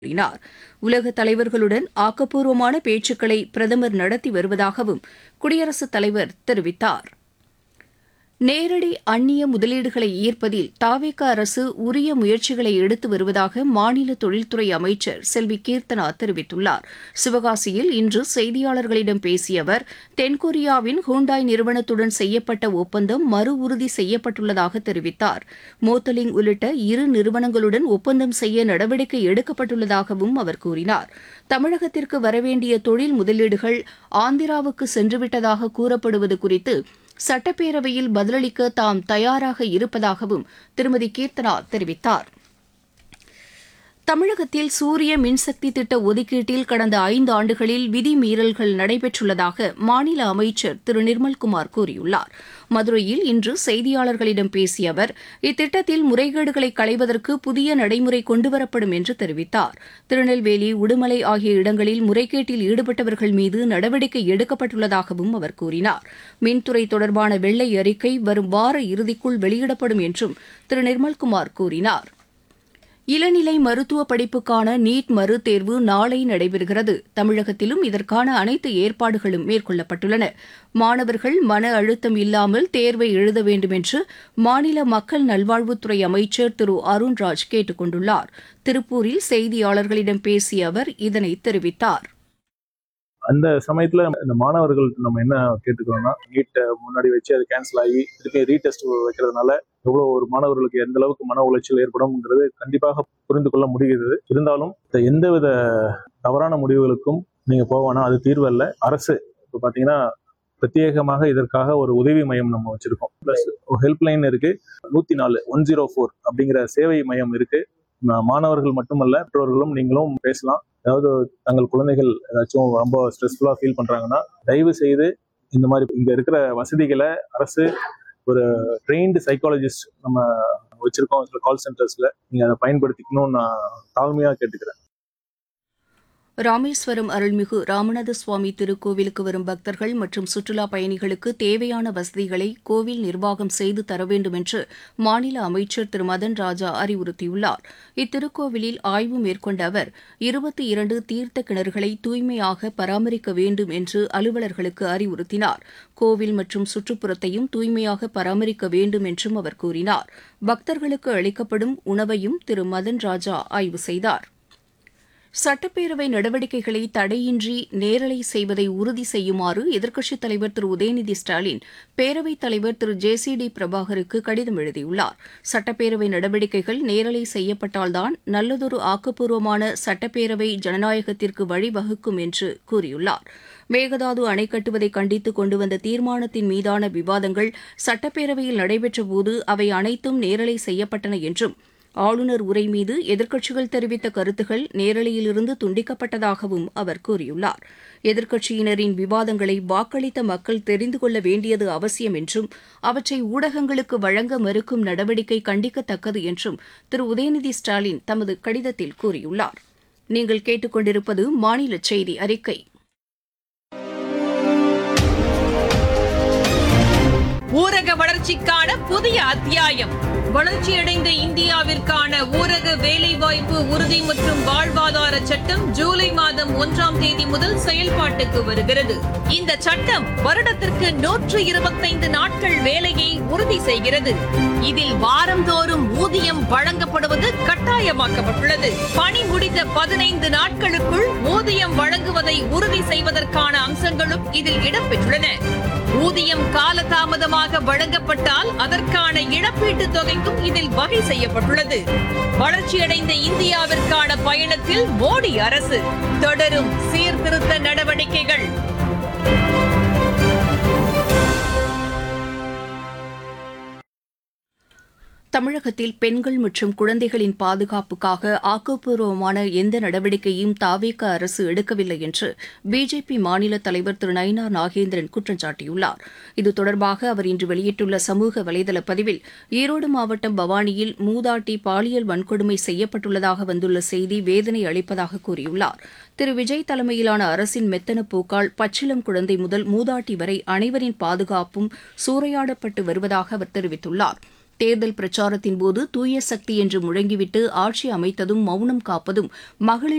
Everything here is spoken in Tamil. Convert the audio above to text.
கூறினார் உலக தலைவர்களுடன் ஆக்கப்பூர்வமான பேச்சுக்களை பிரதமர் நடத்தி வருவதாகவும் குடியரசுத் தலைவர் தெரிவித்தார் நேரடி அந்நிய முதலீடுகளை ஈர்ப்பதில் தாவேக அரசு உரிய முயற்சிகளை எடுத்து வருவதாக மாநில தொழில்துறை அமைச்சர் செல்வி கீர்த்தனா தெரிவித்துள்ளார் சிவகாசியில் இன்று செய்தியாளர்களிடம் பேசிய அவர் தென்கொரியாவின் ஹூண்டாய் நிறுவனத்துடன் செய்யப்பட்ட ஒப்பந்தம் மறு உறுதி செய்யப்பட்டுள்ளதாக தெரிவித்தார் மோத்தலிங் உள்ளிட்ட இரு நிறுவனங்களுடன் ஒப்பந்தம் செய்ய நடவடிக்கை எடுக்கப்பட்டுள்ளதாகவும் அவர் கூறினார் தமிழகத்திற்கு வரவேண்டிய தொழில் முதலீடுகள் ஆந்திராவுக்கு சென்றுவிட்டதாக கூறப்படுவது குறித்து சட்டப்பேரவையில் பதிலளிக்க தாம் தயாராக இருப்பதாகவும் திருமதி கீர்த்தனா தெரிவித்தார் தமிழகத்தில் சூரிய மின்சக்தி திட்ட ஒதுக்கீட்டில் கடந்த ஐந்து ஆண்டுகளில் விதிமீறல்கள் நடைபெற்றுள்ளதாக மாநில அமைச்சர் திரு நிர்மல்குமார் கூறியுள்ளார் மதுரையில் இன்று செய்தியாளர்களிடம் பேசிய அவர் இத்திட்டத்தில் முறைகேடுகளை களைவதற்கு புதிய நடைமுறை கொண்டுவரப்படும் என்று தெரிவித்தார் திருநெல்வேலி உடுமலை ஆகிய இடங்களில் முறைகேட்டில் ஈடுபட்டவர்கள் மீது நடவடிக்கை எடுக்கப்பட்டுள்ளதாகவும் அவர் கூறினார் மின்துறை தொடர்பான வெள்ளை அறிக்கை வரும் வார இறுதிக்குள் வெளியிடப்படும் என்றும் திரு நிர்மல்குமார் கூறினார் இளநிலை மருத்துவ படிப்புக்கான நீட் மறு தேர்வு நாளை நடைபெறுகிறது தமிழகத்திலும் இதற்கான அனைத்து ஏற்பாடுகளும் மேற்கொள்ளப்பட்டுள்ளன மாணவர்கள் மன அழுத்தம் இல்லாமல் தேர்வை எழுத வேண்டும் என்று மாநில மக்கள் நல்வாழ்வுத்துறை அமைச்சர் திரு அருண்ராஜ் கேட்டுக் கொண்டுள்ளார் திருப்பூரில் செய்தியாளர்களிடம் பேசிய அவர் இதனை தெரிவித்தார் அந்த சமயத்துல இந்த மாணவர்கள் நம்ம என்ன கேட்டுக்கிறோம்னா நீட்டை முன்னாடி வச்சு அது கேன்சல் ஆகி திருப்பி ரீடெஸ்ட் வைக்கிறதுனால எவ்வளவு ஒரு மாணவர்களுக்கு எந்த அளவுக்கு மன உளைச்சல் ஏற்படும்ங்கிறது கண்டிப்பாக புரிந்து கொள்ள முடிகிறது இருந்தாலும் இந்த எந்தவித தவறான முடிவுகளுக்கும் நீங்க போவானா அது தீர்வு அல்ல அரசு இப்போ பாத்தீங்கன்னா பிரத்யேகமாக இதற்காக ஒரு உதவி மையம் நம்ம வச்சிருக்கோம் பிளஸ் ஹெல்ப்லைன் இருக்கு நூத்தி நாலு ஒன் ஜீரோ ஃபோர் அப்படிங்கிற சேவை மையம் இருக்கு மாணவர்கள் மட்டுமல்ல பெற்றோர்களும் நீங்களும் பேசலாம் அதாவது தங்கள் குழந்தைகள் ஏதாச்சும் ரொம்ப ஸ்ட்ரெஸ்ஃபுல்லாக ஃபீல் பண்ணுறாங்கன்னா தயவு செய்து இந்த மாதிரி இங்கே இருக்கிற வசதிகளை அரசு ஒரு ட்ரெயின்டு சைக்காலஜிஸ்ட் நம்ம வச்சிருக்கோம் சில கால் சென்டர்ஸில் நீங்கள் அதை பயன்படுத்திக்கணும்னு நான் தாழ்மையாக கேட்டுக்கிறேன் ராமேஸ்வரம் அருள்மிகு ராமநாத சுவாமி திருக்கோவிலுக்கு வரும் பக்தர்கள் மற்றும் சுற்றுலா பயணிகளுக்கு தேவையான வசதிகளை கோவில் நிர்வாகம் செய்து தர வேண்டும் என்று மாநில அமைச்சர் திரு மதன் ராஜா அறிவுறுத்தியுள்ளார் இத்திருக்கோவிலில் ஆய்வு மேற்கொண்ட அவர் இருபத்தி இரண்டு தீர்த்த கிணறுகளை தூய்மையாக பராமரிக்க வேண்டும் என்று அலுவலர்களுக்கு அறிவுறுத்தினார் கோவில் மற்றும் சுற்றுப்புறத்தையும் தூய்மையாக பராமரிக்க வேண்டும் என்றும் அவர் கூறினார் பக்தர்களுக்கு அளிக்கப்படும் உணவையும் திரு மதன் ராஜா ஆய்வு செய்தார் சட்டப்பேரவை நடவடிக்கைகளை தடையின்றி நேரலை செய்வதை உறுதி செய்யுமாறு எதிர்க்கட்சித் தலைவர் திரு உதயநிதி ஸ்டாலின் பேரவைத் தலைவர் திரு ஜே சி டி பிரபாகருக்கு கடிதம் எழுதியுள்ளார் சட்டப்பேரவை நடவடிக்கைகள் நேரலை செய்யப்பட்டால்தான் நல்லதொரு ஆக்கப்பூர்வமான சட்டப்பேரவை ஜனநாயகத்திற்கு வழிவகுக்கும் என்று கூறியுள்ளார் மேகதாது அணை கட்டுவதை கண்டித்து கொண்டு வந்த தீர்மானத்தின் மீதான விவாதங்கள் சட்டப்பேரவையில் நடைபெற்றபோது அவை அனைத்தும் நேரலை செய்யப்பட்டன என்றும் ஆளுநர் உரை மீது எதிர்க்கட்சிகள் தெரிவித்த கருத்துகள் நேரலையிலிருந்து துண்டிக்கப்பட்டதாகவும் அவர் கூறியுள்ளார் எதிர்க்கட்சியினரின் விவாதங்களை வாக்களித்த மக்கள் தெரிந்து கொள்ள வேண்டியது அவசியம் என்றும் அவற்றை ஊடகங்களுக்கு வழங்க மறுக்கும் நடவடிக்கை கண்டிக்கத்தக்கது என்றும் திரு உதயநிதி ஸ்டாலின் தமது கடிதத்தில் கூறியுள்ளார் நீங்கள் கேட்டுக்கொண்டிருப்பது மாநில செய்தி அறிக்கை ஊரக வளர்ச்சிக்கான புதிய அத்தியாயம் வளர்ச்சியடைந்த இந்தியாவிற்கான ஊரக வேலைவாய்ப்பு உறுதி மற்றும் வாழ்வாதார சட்டம் ஜூலை மாதம் ஒன்றாம் தேதி முதல் செயல்பாட்டுக்கு வருகிறது இந்த சட்டம் வருடத்திற்கு நூற்று இருபத்தைந்து நாட்கள் வேலையை உறுதி செய்கிறது இதில் வாரந்தோறும் ஊதியம் வழங்கப்படுவது கட்டாயமாக்கப்பட்டுள்ளது பணி முடிந்த பதினைந்து நாட்களுக்குள் ஊதியம் வழங்குவதை உறுதி செய்வதற்கான அம்சங்களும் இதில் இடம்பெற்றுள்ளன ஊதியம் காலதாமதமாக வழங்கப்பட்டால் அதற்கான இழப்பீட்டு தொகைக்கும் இதில் வகை செய்யப்பட்டுள்ளது வளர்ச்சியடைந்த இந்தியாவிற்கான பயணத்தில் மோடி அரசு தொடரும் சீர்திருத்த நடவடிக்கைகள் தமிழகத்தில் பெண்கள் மற்றும் குழந்தைகளின் பாதுகாப்புக்காக ஆக்கப்பூர்வமான எந்த நடவடிக்கையும் தாவேக அரசு எடுக்கவில்லை என்று பிஜேபி மாநில தலைவர் திரு நயினார் நாகேந்திரன் குற்றம் சாட்டியுள்ளார் இது தொடர்பாக அவர் இன்று வெளியிட்டுள்ள சமூக வலைதள பதிவில் ஈரோடு மாவட்டம் பவானியில் மூதாட்டி பாலியல் வன்கொடுமை செய்யப்பட்டுள்ளதாக வந்துள்ள செய்தி வேதனை அளிப்பதாக கூறியுள்ளார் திரு விஜய் தலைமையிலான அரசின் மெத்தன போக்கால் பச்சிளம் குழந்தை முதல் மூதாட்டி வரை அனைவரின் பாதுகாப்பும் சூறையாடப்பட்டு வருவதாக அவர் தெரிவித்துள்ளார் தேர்தல் பிரச்சாரத்தின் போது தூய சக்தி என்று முழங்கிவிட்டு ஆட்சி அமைத்ததும் மௌனம் காப்பதும் மகளிர்